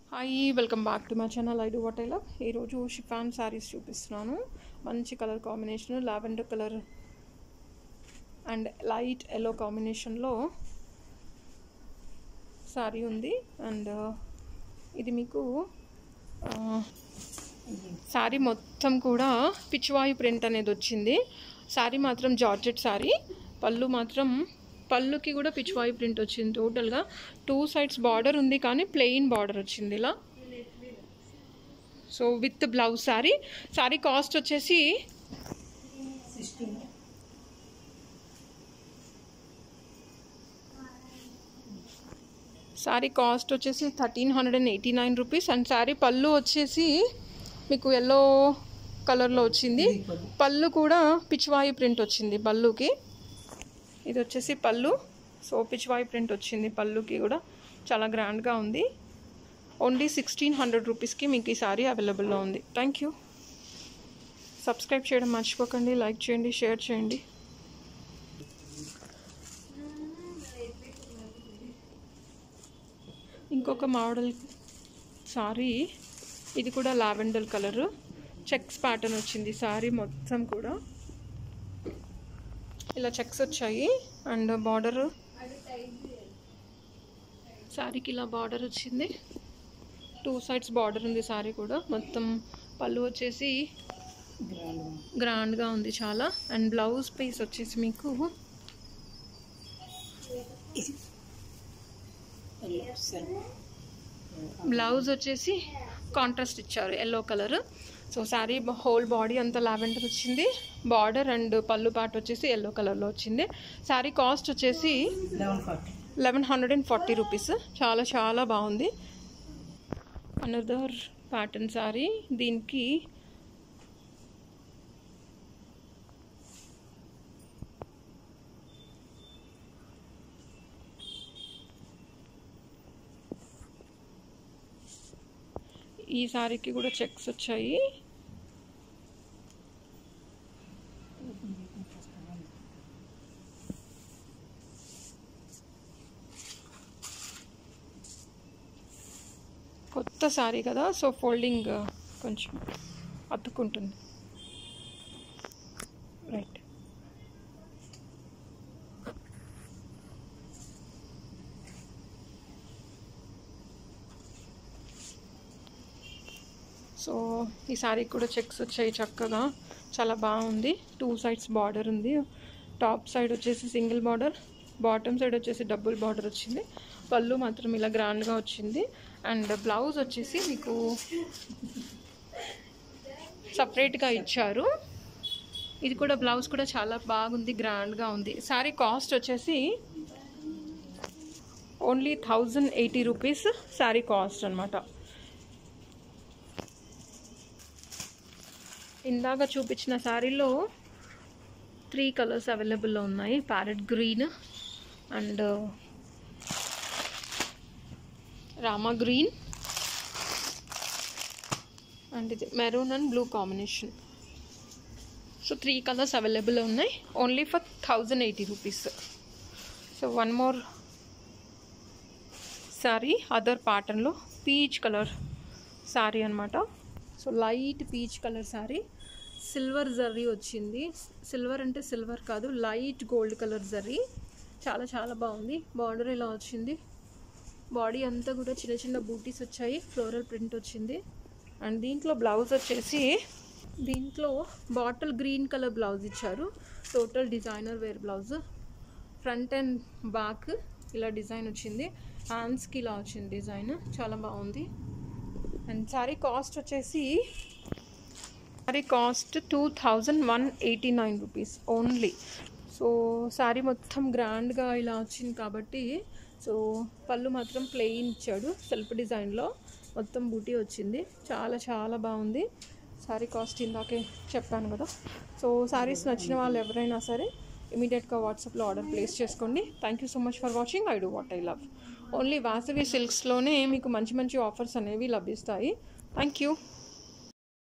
hi welcome back to my channel I do what I love ఈరోజు chiffon saris చూపిస్తున్నాను మంచి colour combination lavender colour and light yellow కాంబినేషన్లో శారీ ఉంది and ఇది మీకు శారీ మొత్తం కూడా పిచ్చివాయు ప్రింట్ అనేది వచ్చింది శారీ మాత్రం జార్జెట్ శారీ పళ్ళు మాత్రం పళ్ళుకి కూడా పిచ్చివాయు ప్రింట్ వచ్చింది టోటల్గా టూ సైడ్స్ బార్డర్ ఉంది కానీ ప్లెయిన్ బార్డర్ వచ్చింది ఇలా so with blouse sari sari cost వచ్చేసి శారీ కాస్ట్ వచ్చేసి thirteen hundred and eighty nine rupees and sari పళ్ళు వచ్చేసి మీకు ఎల్లో కలర్లో వచ్చింది పళ్ళు కూడా పిచ్చివాయు ప్రింట్ వచ్చింది పళ్ళుకి ఇది వచ్చేసి పళ్ళు సో పిచ్చివాయు ప్రింట్ వచ్చింది పళ్ళుకి కూడా చాలా గ్రాండ్గా ఉంది ఓన్లీ సిక్స్టీన్ హండ్రెడ్ రూపీస్కి మీకు ఈ శారీ అవైలబుల్లో ఉంది థ్యాంక్ యూ సబ్స్క్రైబ్ చేయడం మర్చిపోకండి లైక్ చేయండి షేర్ చేయండి ఇంకొక మోడల్ సారీ ఇది కూడా లావెండర్ కలరు చెక్స్ ప్యాటర్న్ వచ్చింది సారీ మొత్తం కూడా ఇలా చెక్స్ వచ్చాయి అండ్ బార్డర్ శారీకి ఇలా బార్డర్ వచ్చింది టూ సైడ్స్ బార్డర్ ఉంది శారీ కూడా మొత్తం పళ్ళు వచ్చేసి గ్రాండ్గా ఉంది చాలా అండ్ బ్లౌజ్ పీస్ వచ్చేసి మీకు బ్లౌజ్ వచ్చేసి కాంట్రాస్ట్ ఇచ్చారు yellow colour so sari whole body అంతా లావెండర్ వచ్చింది బార్డర్ అండ్ పళ్ళు పాట వచ్చేసి ఎల్లో కలర్లో వచ్చింది శారీ కాస్ట్ వచ్చేసి eleven hundred and forty rupees చాలా చాలా బాగుంది అనదర్ ప్యాటర్న్ శారీ దీనికి ఈ శారీకి కూడా చెక్స్ వచ్చాయి కొత్త శారీ కదా సో ఫోల్డింగ్ కొంచెం అతుక్కుంటుంది రైట్ సో ఈ శారీకి కూడా చెక్స్ వచ్చాయి చక్కగా చాలా బాగుంది టూ సైడ్స్ బార్డర్ ఉంది టాప్ సైడ్ వచ్చేసి సింగిల్ బార్డర్ బాటమ్ సైడ్ వచ్చేసి డబుల్ బార్డర్ వచ్చింది పళ్ళు మాత్రం ఇలా గ్రాండ్గా వచ్చింది అండ్ బ్లౌజ్ వచ్చేసి మీకు సపరేట్గా ఇచ్చారు ఇది కూడా బ్లౌజ్ కూడా చాలా బాగుంది గ్రాండ్గా ఉంది శారీ కాస్ట్ వచ్చేసి only thousand eighty rupees sari cost అనమాట ఇందాక చూపించిన శారీలో త్రీ కలర్స్ అవైలబుల్లో ఉన్నాయి parrot green and Rama green and ఇది maroon and blue combination so three colours available ఉన్నాయి only for thousand eighty rupees so one more sari other ప్యాటర్న్లో పీచ్ కలర్ శారీ అనమాట so light peach colour sari silver zari వచ్చింది silver అంటే silver కాదు light gold colour జర్రీ చాలా చాలా బాగుంది బార్డర్ ఇలా వచ్చింది బాడీ అంతా కూడా చిన్న చిన్న బూటీస్ వచ్చాయి ఫ్లోరల్ ప్రింట్ వచ్చింది అండ్ దీంట్లో బ్లౌజ్ వచ్చేసి దీంట్లో బాటిల్ గ్రీన్ కలర్ బ్లౌజ్ ఇచ్చారు total designer wear blouse front and back ఇలా డిజైన్ వచ్చింది హ్యాండ్స్కి ఇలా వచ్చింది డిజైన్ చాలా బాగుంది అండ్ శారీ కాస్ట్ వచ్చేసి sari cost two thousand one eighty nine rupees only so sari మొత్తం గ్రాండ్గా ఇలా వచ్చింది కాబట్టి సో పళ్ళు మాత్రం ప్లెయిన్ ఇచ్చాడు సెల్ఫ్ డిజైన్లో మొత్తం బూటీ వచ్చింది చాలా చాలా బాగుంది శారీ కాస్ట్ ఇందాకే చెప్పాను కదా సో శారీస్ నచ్చిన వాళ్ళు ఎవరైనా సరే ఇమీడియట్గా వాట్సాప్లో ఆర్డర్ ప్లేస్ చేసుకోండి thank you so much for watching I do what I love only Vasavi సిల్క్స్లోనే మీకు మంచి మంచి ఆఫర్స్ అనేవి లభిస్తాయి థ్యాంక్ యూ